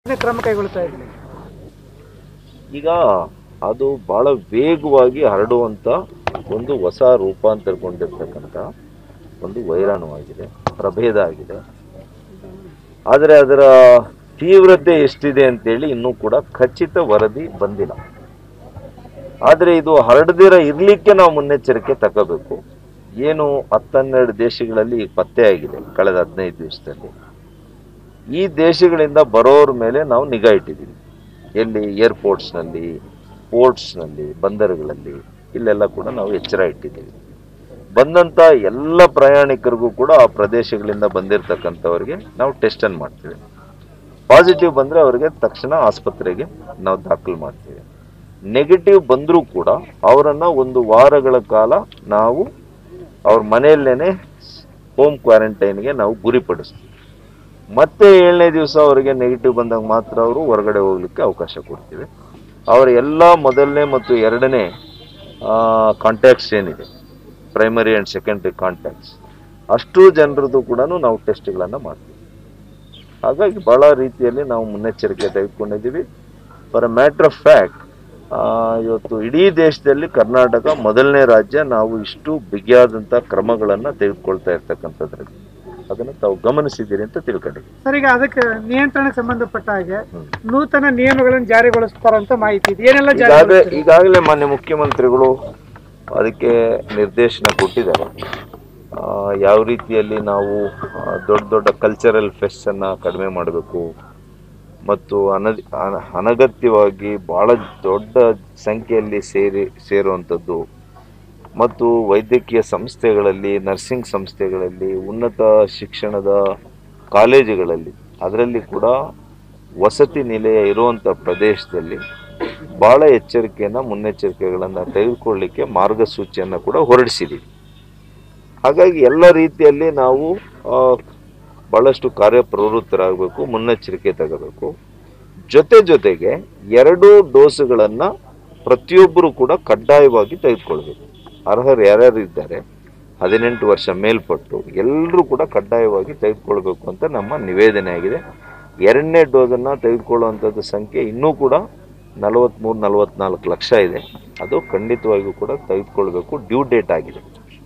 ಕ್ರಮ ಕೈಗೊಳ್ತಾ ಇದ್ದೀವಿ ಈಗ ಅದು ಬಹಳ ವೇಗವಾಗಿ ಹರಡುವಂತ ಒಂದು ಹೊಸ ರೂಪಾಂತರಗೊಂಡಿರ್ತಕ್ಕಂಥ ಒಂದು ವೈರಾಣುವಾಗಿದೆ ಪ್ರಭೇದ ಆಗಿದೆ ಆದರೆ ಅದರ ತೀವ್ರತೆ ಎಷ್ಟಿದೆ ಅಂತೇಳಿ ಇನ್ನೂ ಕೂಡ ಖಚಿತ ವರದಿ ಬಂದಿಲ್ಲ ಆದರೆ ಇದು ಹರಡದಿರ ಇರ್ಲಿಕ್ಕೆ ನಾವು ಮುನ್ನೆಚ್ಚರಿಕೆ ತಗೋಬೇಕು ಏನು ಹತ್ತನ್ನೆರಡು ದೇಶಗಳಲ್ಲಿ ಈಗ ಪತ್ತೆ ಆಗಿದೆ ಕಳೆದ ಹದಿನೈದು ದಿವಸದಲ್ಲಿ ಈ ದೇಶಗಳಿಂದ ಬರೋರ ಮೇಲೆ ನಾವು ನಿಗಾ ಇಟ್ಟಿದ್ದೀವಿ ಎಲ್ಲಿ ಏರ್ಪೋರ್ಟ್ಸ್ನಲ್ಲಿ ಪೋರ್ಟ್ಸ್ನಲ್ಲಿ ಬಂದರುಗಳಲ್ಲಿ ಇಲ್ಲೆಲ್ಲ ಕೂಡ ನಾವು ಎಚ್ಚರ ಇಟ್ಟಿದ್ದೀವಿ ಬಂದಂಥ ಎಲ್ಲ ಪ್ರಯಾಣಿಕರಿಗೂ ಕೂಡ ಆ ಪ್ರದೇಶಗಳಿಂದ ಬಂದಿರತಕ್ಕಂಥವ್ರಿಗೆ ನಾವು ಟೆಸ್ಟನ್ನು ಮಾಡ್ತೀವಿ ಪಾಸಿಟಿವ್ ಬಂದರೆ ಅವರಿಗೆ ತಕ್ಷಣ ಆಸ್ಪತ್ರೆಗೆ ನಾವು ದಾಖಲು ಮಾಡ್ತೀವಿ ನೆಗೆಟಿವ್ ಬಂದರೂ ಕೂಡ ಅವರನ್ನು ಒಂದು ವಾರಗಳ ಕಾಲ ನಾವು ಅವ್ರ ಮನೆಯಲ್ಲೇನೆ ಹೋಮ್ ಕ್ವಾರಂಟೈನ್ಗೆ ನಾವು ಗುರಿಪಡಿಸ್ತೀವಿ ಮತ್ತೆ ಏಳನೇ ದಿವಸ ಅವರಿಗೆ ನೆಗೆಟಿವ್ ಬಂದಾಗ ಮಾತ್ರ ಅವರು ಹೊರಗಡೆ ಹೋಗ್ಲಿಕ್ಕೆ ಅವಕಾಶ ಕೊಡ್ತೀವಿ ಅವರ ಎಲ್ಲ ಮೊದಲನೇ ಮತ್ತು ಎರಡನೇ ಕಾಂಟ್ಯಾಕ್ಟ್ಸ್ ಏನಿದೆ ಪ್ರೈಮರಿ ಆ್ಯಂಡ್ ಸೆಕೆಂಡರಿ ಕಾಂಟ್ಯಾಕ್ಟ್ಸ್ ಅಷ್ಟು ಜನರದ್ದು ಕೂಡ ನಾವು ಟೆಸ್ಟ್ಗಳನ್ನು ಮಾಡ್ತೀವಿ ಹಾಗಾಗಿ ಭಾಳ ರೀತಿಯಲ್ಲಿ ನಾವು ಮುನ್ನೆಚ್ಚರಿಕೆ ತೆಗೆದುಕೊಂಡಿದ್ದೀವಿ for a matter of fact ಇವತ್ತು ಇಡೀ ದೇಶದಲ್ಲಿ ಕರ್ನಾಟಕ ಮೊದಲನೇ ರಾಜ್ಯ ನಾವು ಇಷ್ಟು ಬಿಗಿಯಾದಂಥ ಕ್ರಮಗಳನ್ನು ತೆಗೆದುಕೊಳ್ತಾ ಇರ್ತಕ್ಕಂಥದ್ರಲ್ಲಿ ಅದನ್ನು ತಾವು ಗಮನಿಸಿದ್ದೀರಿ ಅಂತ ತಿಳ್ಕೊಂಡಿದ್ದೀವಿ ಸರ್ ಈಗ ಅದಕ್ಕೆ ನಿಯಂತ್ರಣಕ್ಕೆ ಸಂಬಂಧಪಟ್ಟ ಹಾಗೆ ಹ್ಮ್. ನೂತನ ನಿಯಮಗಳನ್ನು ಜಾರಿಗೊಳಿಸ್ತಾರಂತ ಮಾಹಿತಿ ಇದೆ ಏನೆಲ್ಲ ಈಗಾಗಲೇ ಜಾರಿ ಈಗಾಗಲೇ ಮಾನ್ಯ ಮುಖ್ಯಮಂತ್ರಿಗಳು ಅದಕ್ಕೆ ನಿರ್ದೇಶನ ಕೊಟ್ಟಿದ್ದಾರೆ ಆ, ಯಾವ ರೀತಿಯಲ್ಲಿ ನಾವು ಆ, ದೊಡ್ಡ ದೊಡ್ಡ ಕಲ್ಚರಲ್ ಫೆಸ್ಟನ್ನು ಕಡಿಮೆ ಮಾಡಬೇಕು ಮತ್ತು ಅನ ಅನ- ಅನಗತ್ಯವಾಗಿ ಭಾಳ ದೊಡ್ಡ ಸಂಖ್ಯೆಯಲ್ಲಿ ಸೇರಿ ಸೇರುವಂಥದ್ದು ಮತ್ತು ವೈದ್ಯಕೀಯ ಸಂಸ್ಥೆಗಳಲ್ಲಿ ನರ್ಸಿಂಗ್ ಸಂಸ್ಥೆಗಳಲ್ಲಿ ಉನ್ನತ ಶಿಕ್ಷಣದ ಕಾಲೇಜುಗಳಲ್ಲಿ ಅದರಲ್ಲಿ ಕೂಡ ವಸತಿ ನಿಲಯ ಇರುವಂಥ ಪ್ರದೇಶದಲ್ಲಿ ಭಾಳ ಎಚ್ಚರಿಕೆಯನ್ನು ಮುನ್ನೆಚ್ಚರಿಕೆಗಳನ್ನು ತೆಗೆದುಕೊಳ್ಳಿಕ್ಕೆ ಮಾರ್ಗಸೂಚಿಯನ್ನು ಕೂಡ ಹೊರಡಿಸಿದ್ದೀವಿ ಹಾಗಾಗಿ ಎಲ್ಲ ರೀತಿಯಲ್ಲಿ ನಾವು ಆ, ಭಾಳಷ್ಟು ಕಾರ್ಯಪ್ರವೃತ್ತರಾಗಬೇಕು ಮುನ್ನೆಚ್ಚರಿಕೆ ತಗೋಬೇಕು ಜೊತೆ ಜೊತೆಗೆ ಎರಡು ಡೋಸುಗಳನ್ನು ಪ್ರತಿಯೊಬ್ಬರು ಕೂಡ ಕಡ್ಡಾಯವಾಗಿ ತೆಗೆದುಕೊಳ್ಬೇಕು ಅರ್ಹರು ಯಾರ್ಯಾರು ಇದ್ದಾರೆ ಹದಿನೆಂಟು ವರ್ಷ ಮೇಲ್ಪಟ್ಟು ಎಲ್ಲರೂ ಕೂಡ ಕಡ್ಡಾಯವಾಗಿ ತೆಗೆದುಕೊಳ್ಬೇಕು ಅಂತ ನಮ್ಮ ನಿವೇದನೆ ಆಗಿದೆ ಎರಡನೇ ಡೋಸನ್ನು ತೆಗೆದುಕೊಳ್ಳುವಂಥದ್ದು ಸಂಖ್ಯೆ ಇನ್ನೂ ಕೂಡ ನಲವತ್ತ್ಮೂರು ನಲವತ್ನಾಲ್ಕು ಲಕ್ಷ ಇದೆ ಅದು ಖಂಡಿತವಾಗಿಯೂ ಕೂಡ ತೆಗೆದುಕೊಳ್ಬೇಕು ಡ್ಯೂ ಡೇಟ್ ಆಗಿದೆ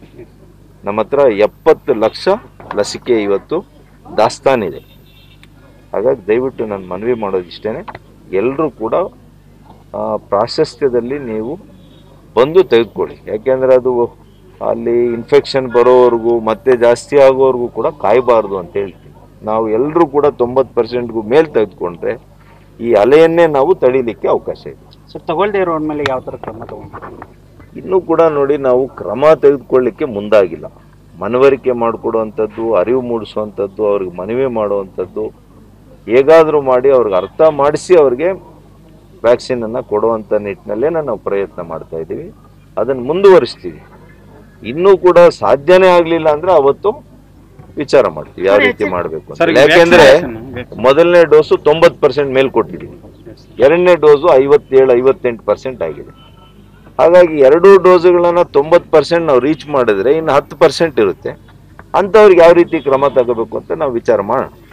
ನಮ್ಮ ಹತ್ರ ಎಪ್ಪತ್ತು ಲಕ್ಷ ಲಸಿಕೆ ಇವತ್ತು ದಾಸ್ತಾನಿದೆ ಹಾಗಾಗಿ ದಯವಿಟ್ಟು ನಾನು ಮನವಿ ಮಾಡೋದು ಇಷ್ಟೇ ಎಲ್ಲರೂ ಕೂಡ ಆ, ಪ್ರಾಶಸ್ತ್ಯದಲ್ಲಿ ನೀವು ಬಂದು ತೆಗೆದುಕೊಳ್ಳಿ ಯಾಕೆಂದರೆ ಅದು ಅಲ್ಲಿ ಇನ್ಫೆಕ್ಷನ್ ಬರೋವರೆಗೂ ಮತ್ತೆ ಜಾಸ್ತಿ ಆಗೋವರೆಗೂ ಕೂಡ ಕಾಯಬಾರ್ದು ಅಂತ ಹೇಳ್ತೀನಿ ನಾವು ಎಲ್ಲರೂ ಕೂಡ ತೊಂಬತ್ತು ಪರ್ಸೆಂಟ್ಗೂ ಮೇಲೆ ತೆಗೆದುಕೊಂಡ್ರೆ ಈ ಅಲೆಯನ್ನೇ ನಾವು ತಡೀಲಿಕ್ಕೆ ಅವಕಾಶ ಇದೆ ಸರ್ ತಗೊಳ್ದೇ ಇರೋ ಮೇಲೆ ಯಾವ ಥರ ಕ್ರಮ ತಗೊಂಡು ಇನ್ನೂ ಕೂಡ ನೋಡಿ ನಾವು ಕ್ರಮ ತೆಗೆದುಕೊಳ್ಳಿಕ್ಕೆ ಮುಂದಾಗಿಲ್ಲ ಮನವರಿಕೆ ಮಾಡಿಕೊಡುವಂಥದ್ದು ಅರಿವು ಮೂಡಿಸುವಂಥದ್ದು ಅವ್ರಿಗೆ ಮನವಿ ಮಾಡುವಂಥದ್ದು ಹೇಗಾದರೂ ಮಾಡಿ ಅವ್ರಿಗೆ ಅರ್ಥ ಮಾಡಿಸಿ ಅವ್ರಿಗೆ ವ್ಯಾಕ್ಸಿನನ್ನು ಕೊಡುವಂಥ ನಿಟ್ಟಿನಲ್ಲೇ ನಾವು ಪ್ರಯತ್ನ ಮಾಡ್ತಾ ಇದ್ದೀವಿ ಅದನ್ನು ಮುಂದುವರಿಸ್ತೀವಿ ಇನ್ನೂ ಕೂಡ ಸಾಧ್ಯನೇ ಆಗಲಿಲ್ಲ ಅಂದರೆ ಅವತ್ತು ವಿಚಾರ ಮಾಡ್ತೀವಿ ಯಾವ ರೀತಿ ಮಾಡಬೇಕು ಸರ್, ಅಂತ ಈಗ ಯಾಕೆಂದ್ರೆ vaccination- ಮೊದಲನೇ ಡೋಸು ತೊಂಬತ್ತು ಪರ್ಸೆಂಟ್ ಮೇಲೆ ಕೊಟ್ಟಿದ್ದೀವಿ ಎರಡನೇ ಡೋಸು ಐವತ್ತೇಳು ಐವತ್ತೆಂಟು ಪರ್ಸೆಂಟ್ ಆಗಿದೆ ಹಾಗಾಗಿ ಎರಡೂ ಡೋಸುಗಳನ್ನು ತೊಂಬತ್ತು ಪರ್ಸೆಂಟ್ ನಾವು ರೀಚ್ ಮಾಡಿದ್ರೆ ಇನ್ನು ಹತ್ತು ಪರ್ಸೆಂಟ್ ಇರುತ್ತೆ ಅಂಥವ್ರಿಗೆ ಯಾವ ರೀತಿ ಕ್ರಮ ತಗೋಬೇಕು ಅಂತ ನಾವು ವಿಚಾರ ಮಾಡೋಣ